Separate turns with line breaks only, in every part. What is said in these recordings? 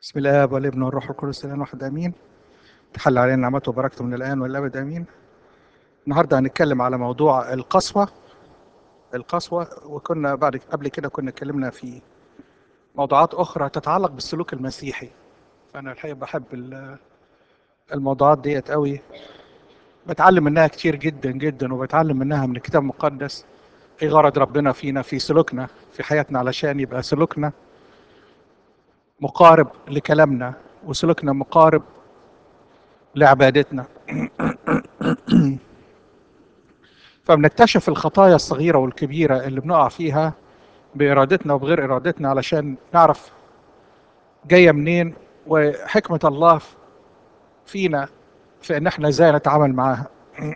بسم الله والابن والروح القدس الان واحد امين تحل علينا نعمته وبركته من الان والابد امين النهارده هنتكلم على موضوع القسوه القسوه وكنا بعد قبل كده كنا اتكلمنا في موضوعات اخرى تتعلق بالسلوك المسيحي فانا الحقيقه بحب ال- الموضوعات ديت قوي بتعلم منها كتير جدا جدا وبتعلم منها من الكتاب المقدس ايه غرض ربنا فينا في سلوكنا في حياتنا علشان يبقى سلوكنا مقارب لكلامنا وسلوكنا مقارب لعبادتنا فبنكتشف الخطايا الصغيرة والكبيرة اللي بنقع فيها بإرادتنا وبغير إرادتنا علشان نعرف جاية منين وحكمة الله فينا في إن إحنا إزاي نتعامل معاها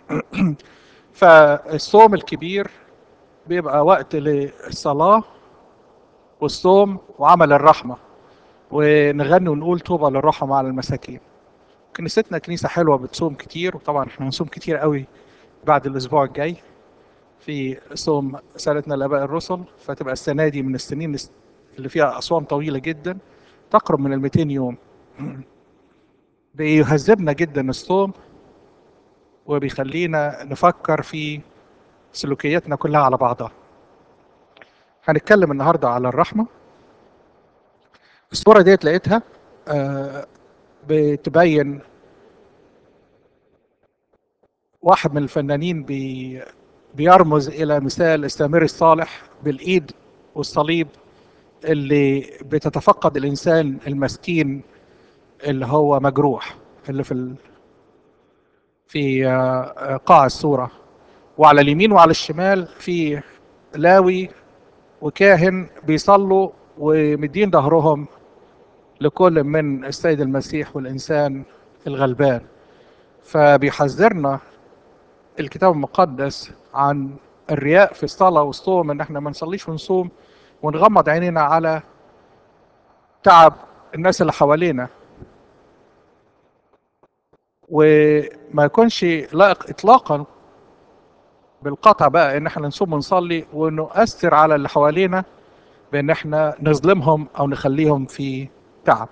فالصوم الكبير بيبقى وقت للصلاة والصوم وعمل الرحمة ونغني ونقول طوبى للرحمة على المساكين كنيستنا كنيسة حلوة بتصوم كتير وطبعا احنا هنصوم كتير قوي بعد الأسبوع الجاي في صوم سنتنا الآباء الرسل فتبقى السنة دي من السنين اللي فيها أصوام طويلة جدا تقرب من ال 200 يوم بيهذبنا جدا الصوم وبيخلينا نفكر في سلوكياتنا كلها على بعضها هنتكلم النهاردة على الرحمة الصورة ديت لقيتها آه، بتبين واحد من الفنانين بي بيرمز إلى مثال السامري الصالح بالإيد والصليب اللي بتتفقد الإنسان المسكين اللي هو مجروح اللي في ال... في آه، قاع الصورة وعلى اليمين وعلى الشمال في لاوي وكاهن بيصلوا ومدين ظهرهم لكل من السيد المسيح والإنسان الغلبان فبيحذرنا الكتاب المقدس عن الرياء في الصلاة والصوم إن احنا ما نصليش ونصوم ونغمض عينينا على تعب الناس اللي حوالينا وما يكونش لائق إطلاقا بالقطع بقى إن احنا نصوم ونصلي ونؤثر على اللي حوالينا بإن احنا نظلمهم أو نخليهم في تعب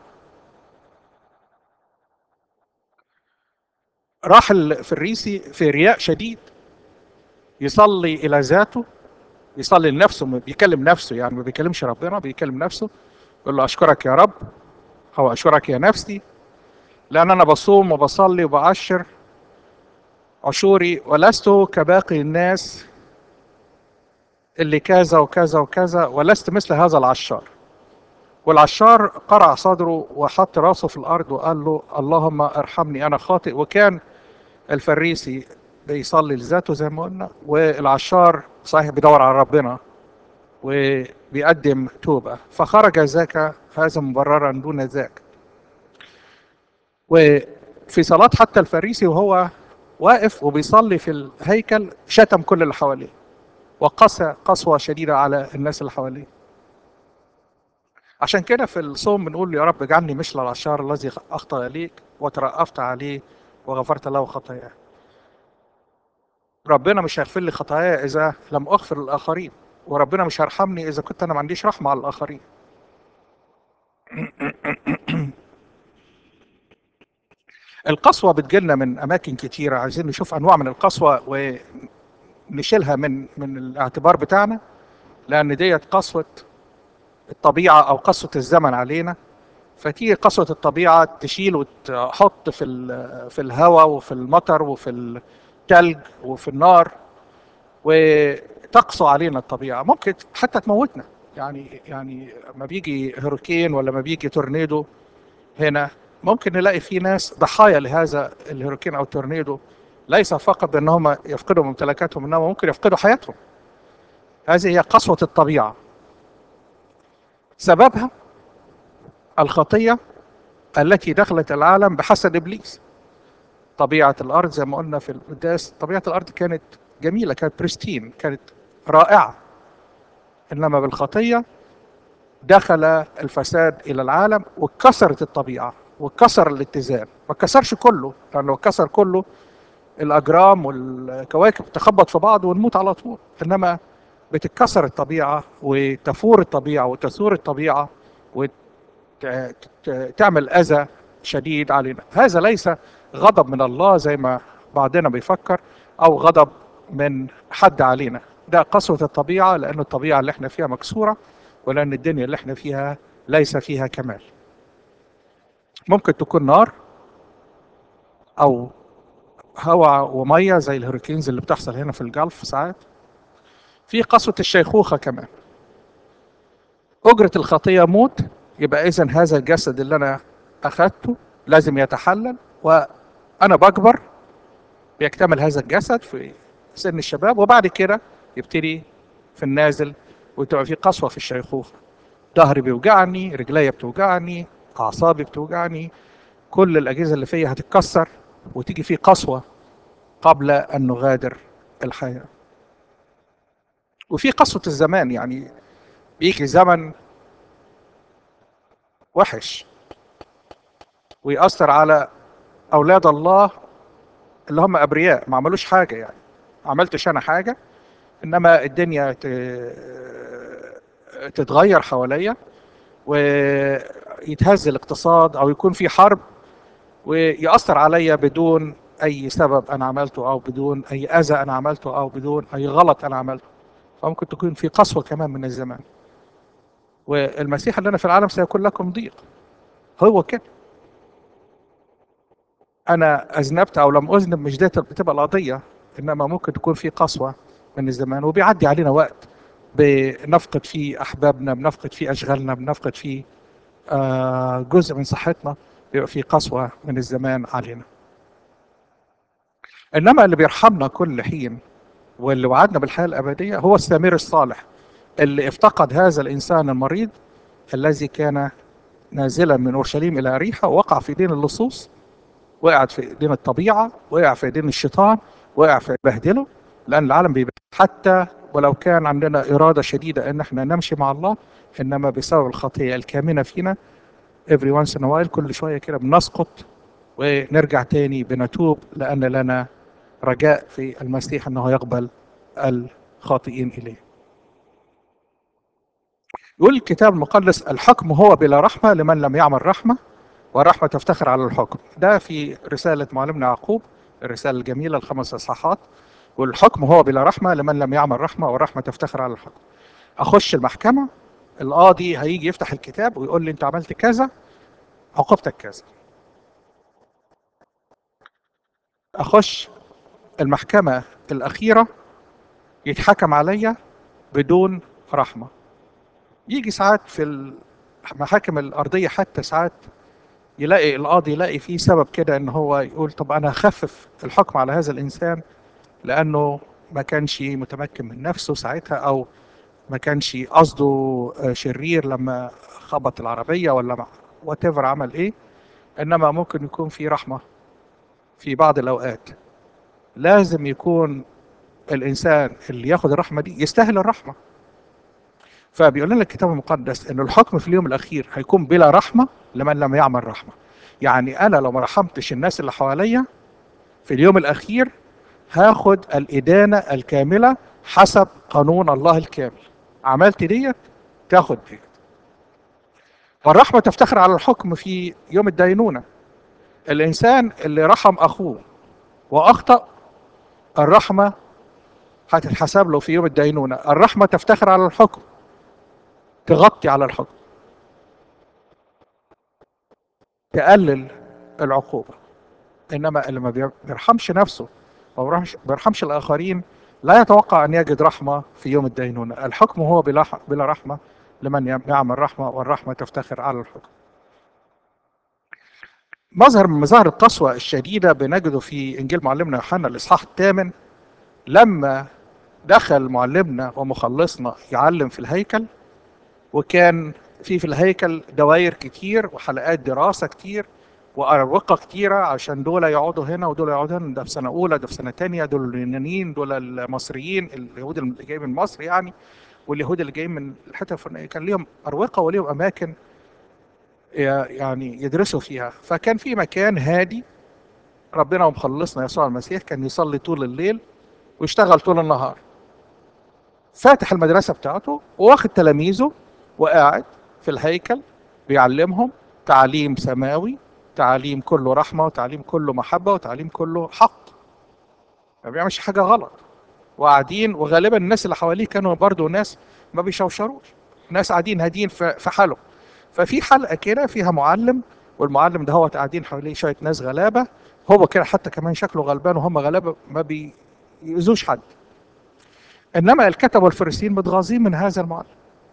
راح الفريسي في رياء شديد يصلي الى ذاته يصلي لنفسه بيكلم نفسه يعني ما بيكلمش ربنا بيكلم نفسه يقول له اشكرك يا رب او اشكرك يا نفسي لان انا بصوم وبصلي وبعشر عشوري ولست كباقي الناس اللي كذا وكذا وكذا ولست مثل هذا العشار والعشار قرع صدره وحط راسه في الارض وقال له اللهم ارحمني انا خاطئ وكان الفريسي بيصلي لذاته زي ما قلنا والعشار صحيح بيدور على ربنا وبيقدم توبه فخرج ذاك هذا مبررا دون ذاك وفي صلاه حتى الفريسي وهو واقف وبيصلي في الهيكل شتم كل اللي حواليه وقسى قسوه شديده على الناس اللي حواليه عشان كده في الصوم بنقول يا رب اجعلني مثل العشار الذي اخطا اليك وترأفت عليه وغفرت له خطاياه ربنا مش هيغفر لي خطاياي اذا لم اغفر للاخرين وربنا مش هيرحمني اذا كنت انا ما عنديش رحمه على الاخرين القسوه بتجيلنا من اماكن كتيره عايزين نشوف انواع من القسوه ونشيلها من من الاعتبار بتاعنا لان ديت قسوه الطبيعه او قسوه الزمن علينا فتيجي قسوه الطبيعه تشيل وتحط في ال- في الهواء وفي المطر وفي الثلج وفي النار وتقسو علينا الطبيعه ممكن حتى تموتنا يعني يعني ما بيجي هurricane ولا ما بيجي تورنيدو هنا ممكن نلاقي في ناس ضحايا لهذا الهurricane او التورنيدو ليس فقط بان هم يفقدوا ممتلكاتهم انما ممكن يفقدوا حياتهم هذه هي قسوه الطبيعه سببها الخطيه التي دخلت العالم بحسد ابليس طبيعه الارض زي ما قلنا في القداس طبيعه الارض كانت جميله كانت بريستين كانت رائعه انما بالخطيه دخل الفساد الى العالم وكسرت الطبيعه وكسر الاتزان ما كسرش كله لانه لو كسر كله الاجرام والكواكب تخبط في بعض ونموت على طول انما بتتكسر الطبيعه وتفور الطبيعه وتثور الطبيعه ت- ت- تعمل اذى شديد علينا هذا ليس غضب من الله زي ما بعضنا بيفكر او غضب من حد علينا ده قسوة الطبيعة لأن الطبيعة اللي احنا فيها مكسورة ولأن الدنيا اللي احنا فيها ليس فيها كمال ممكن تكون نار أو هواء ومية زي الهوريكينز اللي بتحصل هنا في الجلف ساعات في قسوة الشيخوخة كمان أجرة الخطية موت يبقى إذا هذا الجسد اللي أنا أخذته لازم يتحلل وأنا بكبر بيكتمل هذا الجسد في سن الشباب وبعد كده يبتدي في النازل وتبقى في قسوة في الشيخوخة ظهري بيوجعني رجليا بتوجعني أعصابي بتوجعني كل الأجهزة اللي فيا هتتكسر وتيجي في قسوة قبل أن نغادر الحياة وفي قسوة الزمان يعني بيجي زمن وحش ويأثر على أولاد الله اللي هم أبرياء ما عملوش حاجة يعني ما عملتش أنا حاجة إنما الدنيا ت- تتغير حواليا ويتهز الاقتصاد أو يكون في حرب ويأثر عليا بدون أي سبب أنا عملته أو بدون أي أذى أنا عملته أو بدون أي غلط أنا عملته فممكن تكون في قسوة كمان من الزمان والمسيح اللي أنا في العالم سيكون لكم ضيق هو كده أنا أذنبت أو لم أذنب مش ده بتبقى القضية إنما ممكن تكون في قسوة من الزمان وبيعدي علينا وقت بنفقد فيه أحبابنا بنفقد فيه أشغالنا بنفقد فيه آه، جزء من صحتنا بيبقى في قسوة من الزمان علينا إنما اللي بيرحمنا كل حين واللي وعدنا بالحياة الأبدية هو السمير الصالح اللي افتقد هذا الإنسان المريض الذي كان نازلا من أورشليم إلى أريحة وقع في دين اللصوص وقع في دين الطبيعة وقع في دين الشيطان وقع في بهدله لأن العالم بيبهدل حتى ولو كان عندنا إرادة شديدة إن احنا نمشي مع الله إنما بسبب الخطية الكامنة فينا every once in a while كل شوية كده بنسقط ونرجع تاني بنتوب لأن لنا رجاء في المسيح أنه يقبل الخاطئين إليه يقول الكتاب المقدس الحكم هو بلا رحمة لمن لم يعمل رحمة والرحمة تفتخر على الحكم ده في رسالة معلمنا يعقوب الرسالة الجميلة الخمس إصحاحات والحكم هو بلا رحمة لمن لم يعمل رحمة والرحمة تفتخر على الحكم أخش المحكمة القاضي هيجي يفتح الكتاب ويقول لي أنت عملت كذا عقوبتك كذا أخش المحكمة الأخيرة يتحكم عليا بدون رحمة يجي ساعات في المحاكم الأرضية حتى ساعات يلاقي القاضي يلاقي فيه سبب كده ان هو يقول طب انا هخفف الحكم على هذا الانسان لانه ما كانش متمكن من نفسه ساعتها او ما كانش قصده شرير لما خبط العربيه ولا وات عمل ايه انما ممكن يكون في رحمه في بعض الاوقات لازم يكون الانسان اللي ياخد الرحمه دي يستاهل الرحمه فبيقول لنا الكتاب المقدس ان الحكم في اليوم الاخير هيكون بلا رحمه لمن لم يعمل رحمه يعني انا لو ما رحمتش الناس اللي حواليا في اليوم الاخير هاخد الادانه الكامله حسب قانون الله الكامل عملت ديت تاخد ديت والرحمه تفتخر على الحكم في يوم الدينونه الانسان اللي رحم اخوه واخطا الرحمه هتتحسب له في يوم الدينونه الرحمه تفتخر على الحكم تغطي على الحكم تقلل العقوبة إنما اللي ما بيرحمش نفسه ما بيرحمش الآخرين لا يتوقع أن يجد رحمة في يوم الدينونة الحكم هو بلا بلا رحمة لمن يعمل رحمة والرحمة تفتخر على الحكم مظهر من مظاهر القسوة الشديدة بنجده في إنجيل معلمنا يوحنا الإصحاح الثامن لما دخل معلمنا ومخلصنا يعلم في الهيكل وكان في في الهيكل دوائر كتير وحلقات دراسة كتير وأروقة كتيرة عشان دول يقعدوا هنا ودول يقعدوا هنا ده في سنة أولى ده في سنة تانية دول اليونانيين دول المصريين اليهود اللي جايين من مصر يعني واليهود اللي جايين من الحتة الفلانية كان ليهم أروقة وليهم أماكن يعني يدرسوا فيها فكان في مكان هادي ربنا ومخلصنا يسوع المسيح كان يصلي طول الليل ويشتغل طول النهار فاتح المدرسة بتاعته وواخد تلاميذه وقاعد في الهيكل بيعلمهم تعليم سماوي تعليم كله رحمة وتعليم كله محبة وتعليم كله حق ما بيعملش حاجة غلط وقاعدين وغالبا الناس اللي حواليه كانوا برضو ناس ما بيشوشروش ناس قاعدين هادين في في حالهم ففي حلقة كده فيها معلم والمعلم ده هو قاعدين حواليه شوية ناس غلابة هو كده حتى كمان شكله غلبان وهم غلابة ما بيأذوش حد انما الكتب والفريسيين متغاظين من هذا المعلم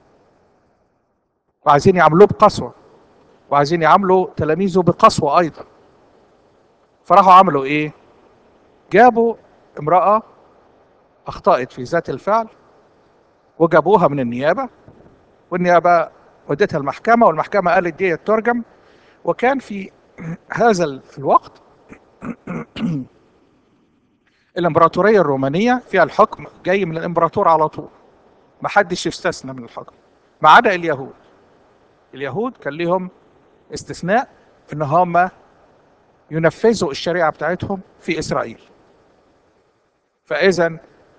وعايزين يعملوه بقسوه وعايزين يعاملوا تلاميذه بقسوه ايضا فراحوا عملوا ايه جابوا امراه اخطات في ذات الفعل وجابوها من النيابه والنيابه ودتها المحكمه والمحكمه قالت دي ترجم وكان في هذا الوقت الامبراطوريه الرومانيه فيها الحكم جاي من الامبراطور على طول ما حدش يستثنى من الحكم ما عدا اليهود اليهود كان ليهم استثناء ان هم ينفذوا الشريعه بتاعتهم في اسرائيل فاذا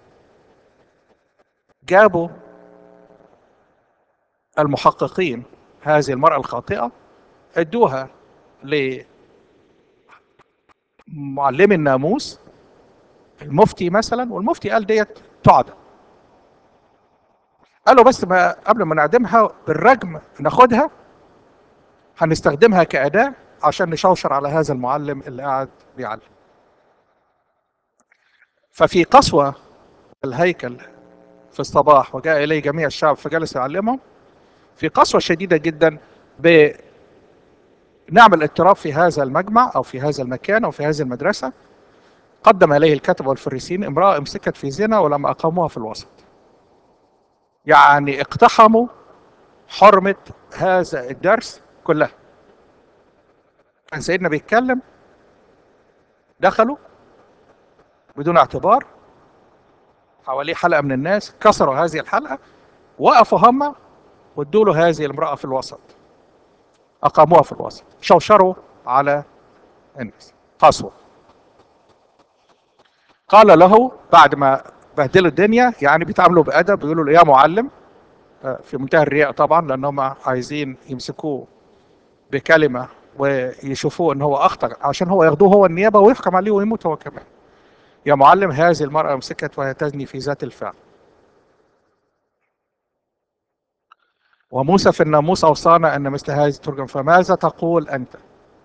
جابوا المحققين هذه المراه الخاطئه ادوها لمعلم الناموس المفتي مثلا والمفتي قال ديت تعدم قالوا بس ما قبل ما نعدمها بالرجم ناخدها هنستخدمها كأداة عشان نشوشر على هذا المعلم اللي قاعد بيعلم ففي قسوة الهيكل في الصباح وجاء إليه جميع الشعب فجلس يعلمهم في قسوة شديدة جدا بنعمل اضطراب في هذا المجمع أو في هذا المكان أو في هذه المدرسة قدم إليه الكتب والفريسين امرأة امسكت في زنا ولم أقاموها في الوسط يعني اقتحموا حرمة هذا الدرس كلها كان سيدنا بيتكلم دخلوا بدون اعتبار حواليه حلقة من الناس كسروا هذه الحلقة وقفوا هم وادوا له هذه الامرأة في الوسط أقاموها في الوسط شوشروا على الناس قسوة قال له بعد ما بهدلوا الدنيا يعني بيتعاملوا بأدب بيقولوا له يا معلم في منتهى الرياء طبعا لأنهم عايزين يمسكوه بكلمة ويشوفوه ان هو اخطا عشان هو ياخدوه هو النيابه ويحكم عليه ويموت هو كمان يا معلم هذه المراه مسكت وهي تزني في ذات الفعل وموسى في الناموس اوصانا ان مثل هذه ترجم فماذا تقول انت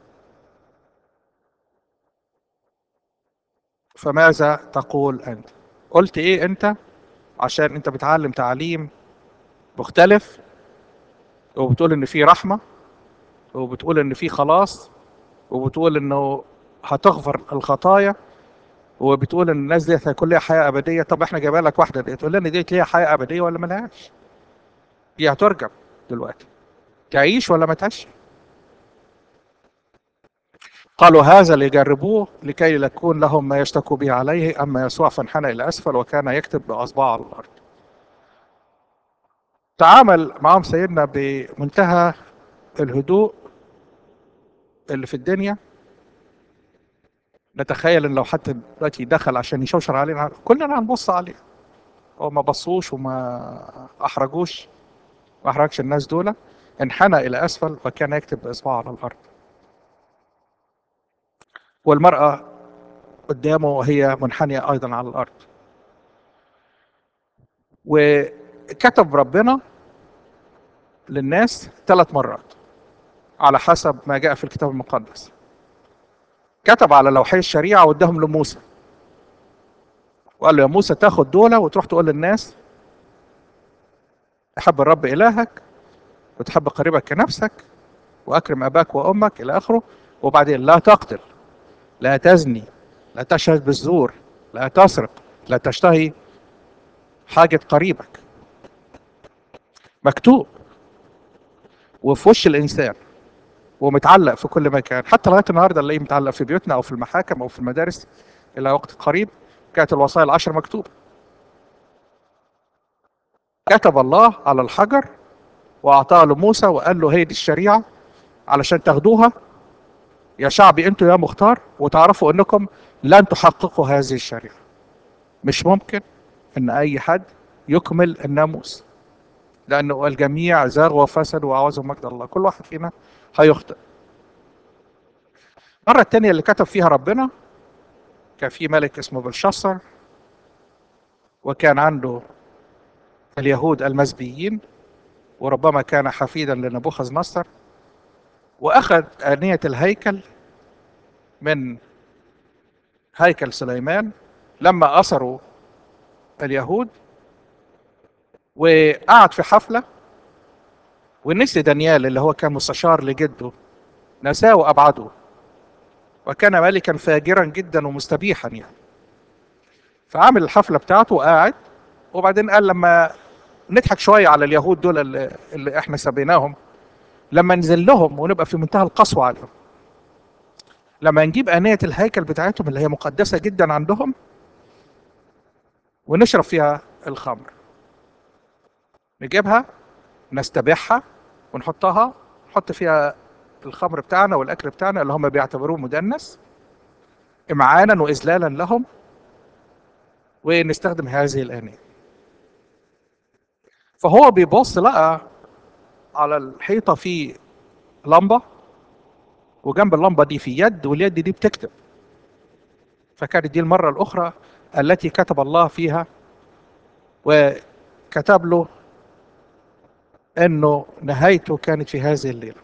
فماذا تقول انت قلت ايه انت عشان انت بتعلم تعليم مختلف وبتقول ان في رحمه وبتقول ان في خلاص وبتقول انه هتغفر الخطايا وبتقول ان الناس دي هيكون ليها حياه ابديه طب احنا جايبين لك واحده دي تقول لنا ديت ليها حياه ابديه ولا ملهاش دي هترجم دلوقتي تعيش ولا ما تعيش قالوا هذا ليجربوه لكي يكون لهم ما يشتكوا به عليه اما يسوع فانحنى الى اسفل وكان يكتب باصبعه على الارض تعامل معهم سيدنا بمنتهى الهدوء اللي في الدنيا نتخيل ان لو حد دلوقتي دخل عشان يشوشر علينا كلنا هنبص عليه هو ما بصوش وما احرجوش ما احرجش الناس دول انحنى الى اسفل وكان يكتب باصبعه على الارض والمراه قدامه وهي منحنيه ايضا على الارض وكتب ربنا للناس ثلاث مرات على حسب ما جاء في الكتاب المقدس كتب على لوحي الشريعة واداهم لموسى وقال له يا موسى تاخد دولة وتروح تقول للناس احب الرب إلهك وتحب قريبك كنفسك وأكرم أباك وأمك إلى آخره وبعدين لا تقتل لا تزني لا تشهد بالزور لا تسرق لا تشتهي حاجة قريبك مكتوب وفي وش الإنسان ومتعلق في كل مكان حتى لغايه النهارده نلاقيه متعلق في بيوتنا او في المحاكم او في المدارس الى وقت قريب كانت الوصايا العشر مكتوبه كتب الله على الحجر واعطاها لموسى وقال له هي دي الشريعه علشان تاخدوها يا شعبي انتوا يا مختار وتعرفوا انكم لن تحققوا هذه الشريعه مش ممكن ان اي حد يكمل الناموس لأنه الجميع زاغوا وفسدوا وعوزوا مجد الله كل واحد فينا هيخطئ المرة التانية اللي كتب فيها ربنا كان في ملك اسمه بلشصر وكان عنده اليهود المزبيين وربما كان حفيدا لنبوخذ نصر وأخذ آنية الهيكل من هيكل سليمان لما أسروا اليهود وقعد في حفلة ونسي دانيال اللي هو كان مستشار لجده نساه وأبعده وكان ملكا فاجرا جدا ومستبيحا يعني فعمل الحفلة بتاعته وقاعد وبعدين قال لما نضحك شوية على اليهود دول اللي, اللي احنا سبيناهم لما ننزل لهم ونبقى في منتهى القسوة عليهم لما نجيب آنية الهيكل بتاعتهم اللي هي مقدسة جدا عندهم ونشرب فيها الخمر نجيبها نستبيحها ونحطها نحط فيها الخمر بتاعنا والاكل بتاعنا اللي هم بيعتبروه مدنس امعانا واذلالا لهم ونستخدم هذه الانيه فهو بيبص لقى على الحيطه في لمبه وجنب اللمبه دي في يد واليد دي بتكتب فكانت دي المره الاخرى التي كتب الله فيها وكتب له انه نهايته كانت في هذه الليله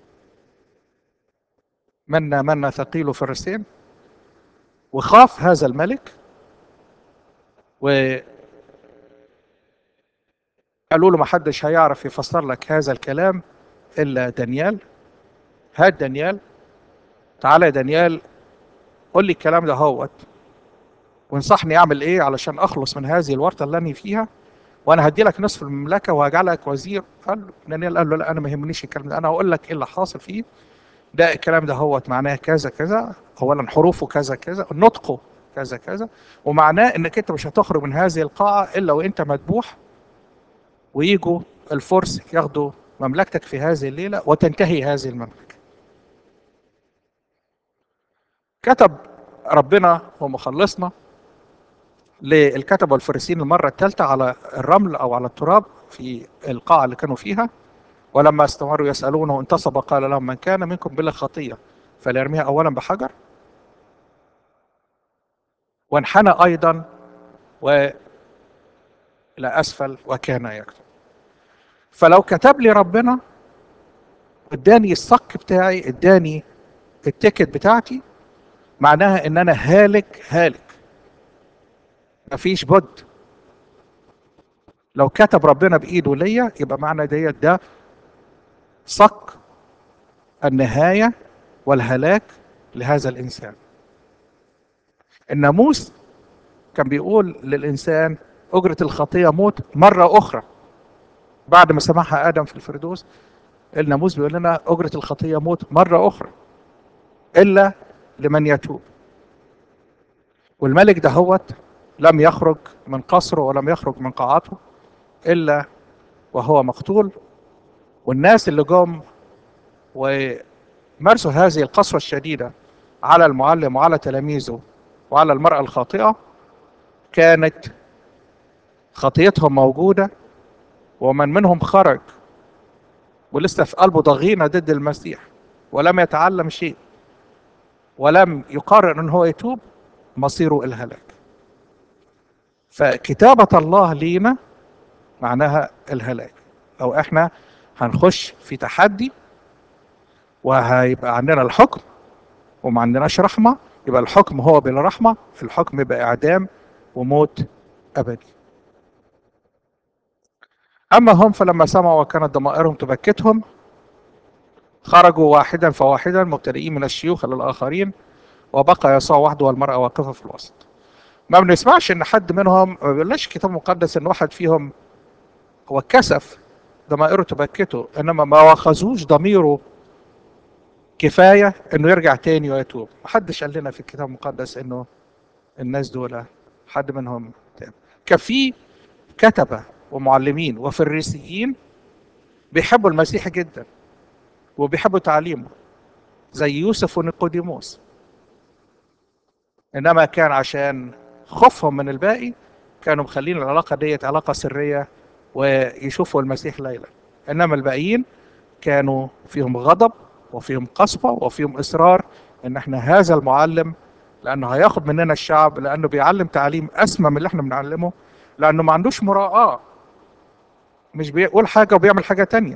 منا منا ثقيل فرسين وخاف هذا الملك و قالوا له ما حدش هيعرف يفسر لك هذا الكلام الا دانيال هات دانيال تعالى يا دانيال قول لي الكلام ده هوت وانصحني اعمل ايه علشان اخلص من هذه الورطه اللي انا فيها وانا هدي لك نصف المملكه وهجعلك وزير قال له دانيال قال له لا انا ما يهمنيش الكلام ده انا هقول لك ايه اللي حاصل فيه ده الكلام ده هو معناه كذا كذا اولا حروفه كذا كذا نطقه كذا كذا ومعناه انك انت مش هتخرج من هذه القاعه الا وانت مذبوح ويجوا الفرس ياخدوا مملكتك في هذه الليله وتنتهي هذه المملكه. كتب ربنا ومخلصنا للكتبه والفريسيين المره الثالثه على الرمل او على التراب في القاعه اللي كانوا فيها ولما استمروا يسالونه انتصب قال لهم من كان منكم بلا خطيه فليرميها اولا بحجر وانحنى ايضا والى اسفل وكان يكتب فلو كتب لي ربنا اداني الصك بتاعي اداني التيكت بتاعتي معناها ان انا هالك هالك مفيش بد لو كتب ربنا بايده ليا يبقى معنى ديت ده صك النهايه والهلاك لهذا الانسان الناموس كان بيقول للانسان اجره الخطيه موت مره اخرى بعد ما سمعها ادم في الفردوس الناموس بيقول لنا اجره الخطيه موت مره اخرى الا لمن يتوب والملك دهوت لم يخرج من قصره ولم يخرج من قاعته الا وهو مقتول والناس اللي جم ومارسوا هذه القسوه الشديده على المعلم وعلى تلاميذه وعلى المراه الخاطئه كانت خطيتهم موجوده ومن منهم خرج ولسه في قلبه ضغينه ضد المسيح ولم يتعلم شيء ولم يقرر ان هو يتوب مصيره الهلاك فكتابة الله لينا معناها الهلاك او احنا هنخش في تحدي وهيبقى عندنا الحكم وما عندناش رحمة يبقى الحكم هو بلا رحمة الحكم يبقى اعدام وموت ابدي اما هم فلما سمعوا وكانت ضمائرهم تبكتهم خرجوا واحدا فواحدا مبتدئين من الشيوخ للاخرين وبقى يسوع وحده والمرأة واقفة في الوسط ما بنسمعش ان حد منهم ما بيقولناش الكتاب المقدس ان واحد فيهم هو كسف ضمائره تبكته انما ما واخذوش ضميره كفايه انه يرجع تاني ويتوب ما حدش قال لنا في الكتاب المقدس انه الناس دول حد منهم تاب كان في كتبه ومعلمين وفريسيين بيحبوا المسيح جدا وبيحبوا تعليمه زي يوسف ونيقوديموس انما كان عشان خوفهم من الباقي كانوا مخلين العلاقه ديت علاقه سريه ويشوفوا المسيح ليلا انما الباقيين كانوا فيهم غضب وفيهم قسوه وفيهم اصرار ان احنا هذا المعلم لانه هياخد مننا الشعب لانه بيعلم تعليم اسمى من اللي احنا بنعلمه لانه ما عندوش مراءه مش بيقول حاجه وبيعمل حاجه تانية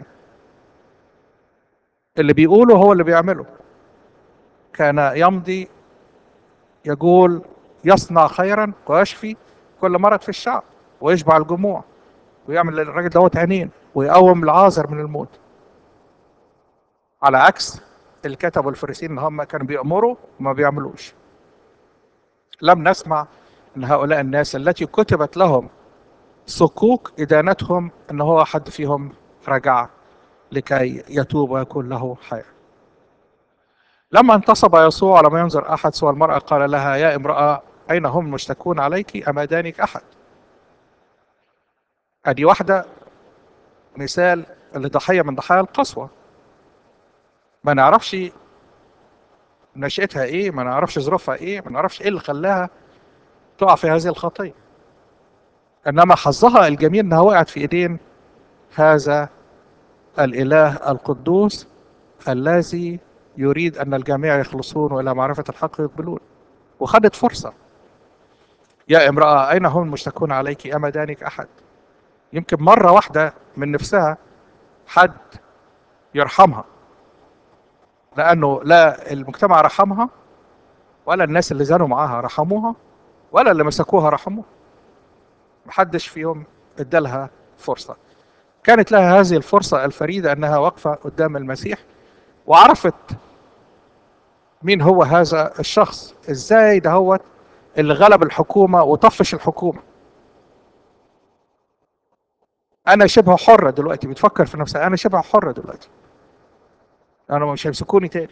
اللي بيقوله هو اللي بيعمله كان يمضي يقول يصنع خيرا ويشفي كل مرض في الشعب ويشبع الجموع ويعمل للراجل دوت عينين ويقوم العازر من الموت على عكس الكتب والفريسين ان هم كانوا بيأمروا وما بيعملوش لم نسمع ان هؤلاء الناس التي كتبت لهم صكوك ادانتهم ان هو حد فيهم رجع لكي يتوب ويكون له حياه لما انتصب يسوع لم ينظر احد سوى المراه قال لها يا امراه اين هم المشتكون عليك اما دانك احد ادي واحده مثال لضحيه من ضحايا القسوه ما نعرفش نشأتها ايه ما نعرفش ظروفها ايه ما نعرفش ايه اللي خلاها تقع في هذه الخطيه انما حظها الجميل انها وقعت في ايدين هذا الاله القدوس الذي يريد ان الجميع يخلصون والى معرفه الحق يقبلون وخدت فرصه يا امراه اين هم المشتكون عليك اما دانك احد يمكن مره واحده من نفسها حد يرحمها لانه لا المجتمع رحمها ولا الناس اللي زانوا معاها رحموها ولا اللي مسكوها رحموها محدش فيهم ادالها فرصه كانت لها هذه الفرصه الفريده انها واقفه قدام المسيح وعرفت مين هو هذا الشخص ازاي ده هو اللي غلب الحكومه وطفش الحكومه انا شبه حره دلوقتي بتفكر في نفسها انا شبه حره دلوقتي انا مش هيمسكوني تاني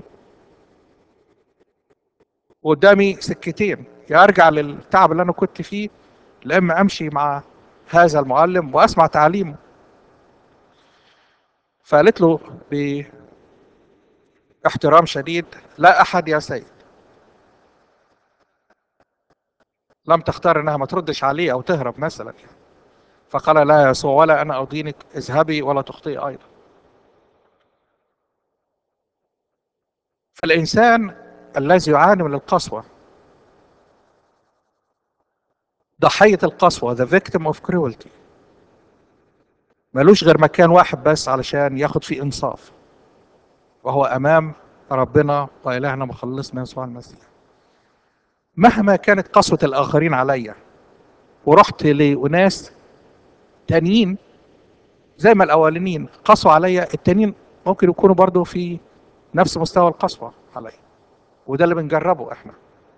قدامي سكتين يا ارجع للتعب اللي انا كنت فيه لا اما امشي مع هذا المعلم واسمع تعليمه فقالت له باحترام شديد لا احد يا سيد لم تختار انها ما تردش عليه او تهرب مثلا فقال لا يسوع ولا انا اضينك اذهبي ولا تخطئي ايضا فالإنسان الذي يعاني من القسوة ضحية القسوة the victim of cruelty ملوش غير مكان واحد بس علشان ياخد فيه إنصاف وهو أمام ربنا وإلهنا مخلصنا يسوع المسيح مهما كانت قسوة الآخرين عليا ورحت لأناس تانيين زي ما الأولانيين قسوا عليا التانيين ممكن يكونوا برضو في نفس مستوى القسوة عليه وده اللي بنجربه احنا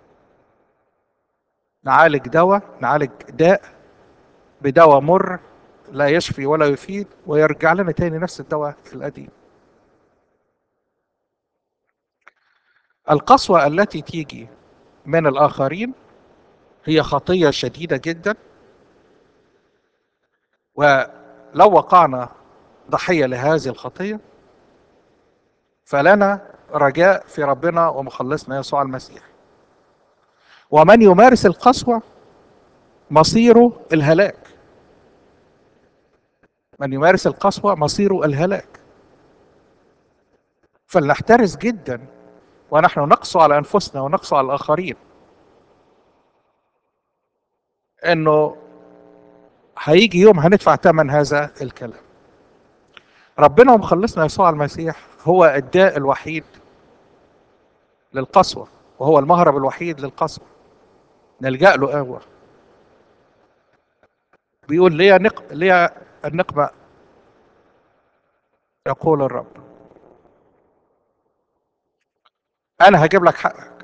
نعالج دواء نعالج داء بدواء مر لا يشفي ولا يفيد ويرجع لنا تاني نفس الدواء القديم القسوة التي تيجي من الآخرين هي خطية شديدة جدا ولو وقعنا ضحية لهذه الخطية فلنا رجاء في ربنا ومخلصنا يسوع المسيح ومن يمارس القسوة مصيره الهلاك من يمارس القسوة مصيره الهلاك فلنحترس جدا ونحن نقسو على أنفسنا ونقسو على الآخرين أنه هيجي يوم هندفع ثمن هذا الكلام ربنا ومخلصنا يسوع المسيح هو الداء الوحيد للقسوة وهو المهرب الوحيد للقسوة نلجأ له قوة بيقول ليه نق... ليه النقمة يقول الرب أنا هجيب لك حقك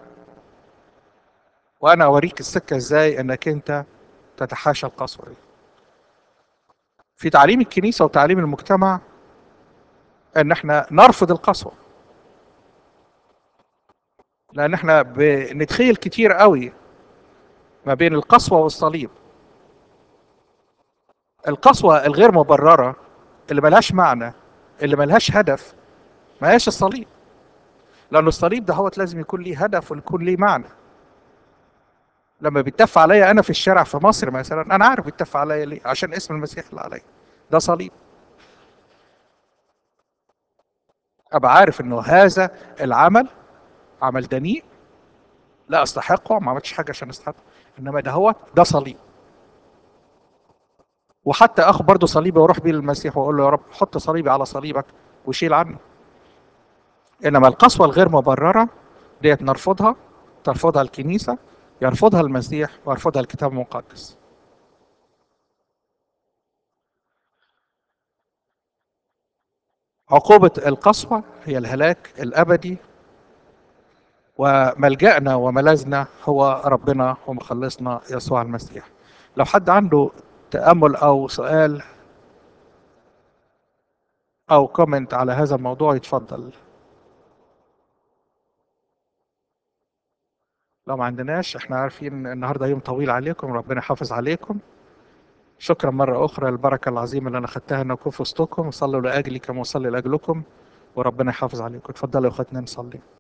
وأنا أوريك السكة إزاي إنك أنت تتحاشى القسوة دي في تعليم الكنيسة وتعليم المجتمع ان احنا نرفض القسوه لان احنا بنتخيل كتير قوي ما بين القسوه والصليب القسوه الغير مبرره اللي ملهاش معنى اللي ملهاش هدف ما هياش الصليب لأن الصليب ده هو لازم يكون ليه هدف ويكون ليه معنى لما بيتف عليا أنا في الشارع في مصر مثلا أنا عارف بيتف عليا ليه عشان اسم المسيح اللي عليا ده صليب ابقى عارف انه هذا العمل عمل دنيء لا استحقه ما عملتش حاجه عشان استحقه انما ده هو ده صليب وحتى اخد برضه صليبي واروح بيه للمسيح واقول له يا رب حط صليبي على صليبك وشيل عني انما القسوه الغير مبرره ديت نرفضها ترفضها الكنيسه يرفضها المسيح ويرفضها الكتاب المقدس عقوبة القسوة هي الهلاك الأبدي وملجأنا وملاذنا هو ربنا ومخلصنا يسوع المسيح لو حد عنده تأمل أو سؤال أو كومنت على هذا الموضوع يتفضل لو ما عندناش احنا عارفين النهارده يوم طويل عليكم ربنا يحافظ عليكم شكرا مرة أخرى البركة العظيمة اللي أنا خدتها إن أكون في وسطكم صلوا لأجلي كما أصلي لأجلكم وربنا يحافظ عليكم اتفضلوا يا أخواتنا نصلي